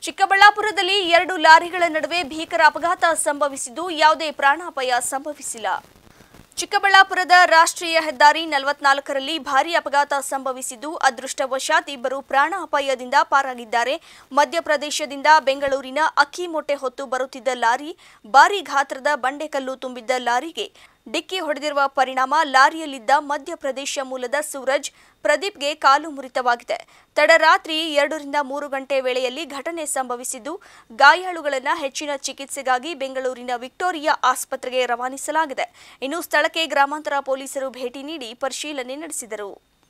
ಚಿಕ್ಕಬಳ್ಳಾಪುರದಲ್ಲಿ ಎರಡು ಲಾರಿಗಳ ನಡುವೆ ಭೀಕರ ಅಪಘಾತ ಸಂಭವಿಸಿದ್ದು ಯಾವುದೇ ಪ್ರಾಣಾಪಾಯ ಸಂಭವಿಸಿಲ್ಲ ಚಿಕ್ಕಬಳ್ಳಾಪುರದ ರಾಷ್ಟ್ರೀಯ ಹೆದ್ದಾರಿ ನಲವತ್ನಾಲ್ಕರಲ್ಲಿ ಭಾರೀ ಅಪಘಾತ ಸಂಭವಿಸಿದ್ದು ಅದೃಷ್ಟವಶಾತ್ ಇಬ್ಬರು ಪ್ರಾಣಾಪಾಯದಿಂದ ಪಾರಾಗಿದ್ದಾರೆ ಮಧ್ಯಪ್ರದೇಶದಿಂದ ಬೆಂಗಳೂರಿನ ಅಕ್ಕಿ ಮೊಟ್ಟೆ ಹೊತ್ತು ಬರುತ್ತಿದ್ದ ಲಾರಿ ಭಾರೀ ಗಾತ್ರದ ಬಂಡೆಕಲ್ಲು ತುಂಬಿದ್ದ ಲಾರಿಗೆ ಡಿಕ್ಕಿ ಹೊಡೆದಿರುವ ಪರಿಣಾಮ ಲಾರಿಯಲ್ಲಿದ್ದ ಮಧ್ಯಪ್ರದೇಶ ಮೂಲದ ಸೂರಜ್ ಪ್ರದೀಪ್ಗೆ ಕಾಲು ಮುರಿತವಾಗಿದೆ ತಡರಾತ್ರಿ ಎರಡರಿಂದ ಮೂರು ಗಂಟೆ ವೇಳೆಯಲ್ಲಿ ಘಟನೆ ಸಂಭವಿಸಿದ್ದು ಗಾಯಾಳುಗಳನ್ನು ಹೆಚ್ಚಿನ ಚಿಕಿತ್ಸೆಗಾಗಿ ಬೆಂಗಳೂರಿನ ವಿಕ್ಟೋರಿಯಾ ಆಸ್ಪತ್ರೆಗೆ ರವಾನಿಸಲಾಗಿದೆ ಇನ್ನು ಸ್ಥಳಕ್ಕೆ ಗ್ರಾಮಾಂತರ ಪೊಲೀಸರು ಭೇಟಿ ನೀಡಿ ಪರಿಶೀಲನೆ ನಡೆಸಿದರು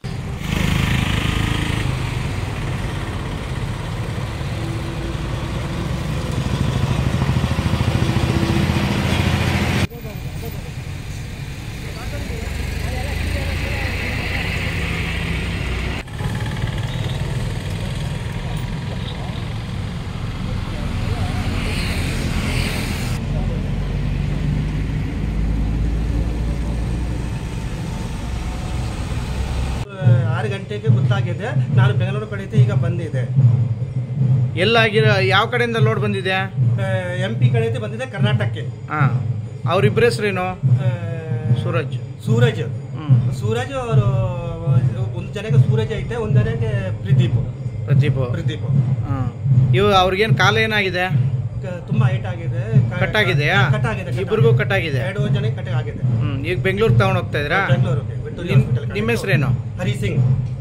ಆರು ಗಂಟೆಗೆ ಗೊತ್ತಾಗಿದೆ ನಾನು ಬೆಂಗಳೂರು ಕಡೆಯಿಂದ ಈಗ ಬಂದಿದೆ ಎಲ್ಲಾಗಿರೋ ಯಾವ ಕಡೆಯಿಂದ ಲೋಡ್ ಬಂದಿದೆ ಎಂ ಪಿ ಕಡೆಯಿಂದ ಬಂದಿದೆ ಕರ್ನಾಟಕಕ್ಕೆ ಹಾಂ ಅವ್ರಿಬ್ಬರ ಹೆಸರೇನು ಆ, ಸೂರಜ್ ಸೂರಜ್ ಹ್ಞೂ ಸೂರಜ್ ಅವರು ಒಂದು ಜನಕ್ಕೆ ಸೂರಜ್ ಐತೆ ಒಂದು ಜನಕ್ಕೆ ಪ್ರದೀಪ್ ಪ್ರದೀಪ್ ಪ್ರದೀಪ್ ಹಾಂ ಇವು ಅವ್ರಿಗೇನು ಕಾಲ ಏನಾಗಿದೆ ಕ- ತುಂಬಾ ಹೈಟ್ ಆಗಿದೆ ಕ- ಕಟ್ಟಾಗಿದೆಯಾ ಕಟ್ ಆಗಿದೆ ಕಟ್ ಇಬ್ಬರಿಗೂ ಆಗಿದೆ. ಕಟ್ಟಾಗಿದೆ ಎರಡು ಜನಕ್ಕೆ ಕಟ್ ಆಗಿದೆ ಹ್ಞೂ ಈಗ ಬೆಂಗಳೂರಿಗೆ ತಗೊಂಡು ಹೋಗ್ತಾ ಇದ್ರಾ ಬೆಂಗಳೂರಿಗೆ ವಿಕ್ಟೋರಿಯಾ ನಿಮ್- hospital ನಿಮ್ಮ ಕಡೆ. ಹೆಸರೇನು ಹರಿ ಸಿಂಗ್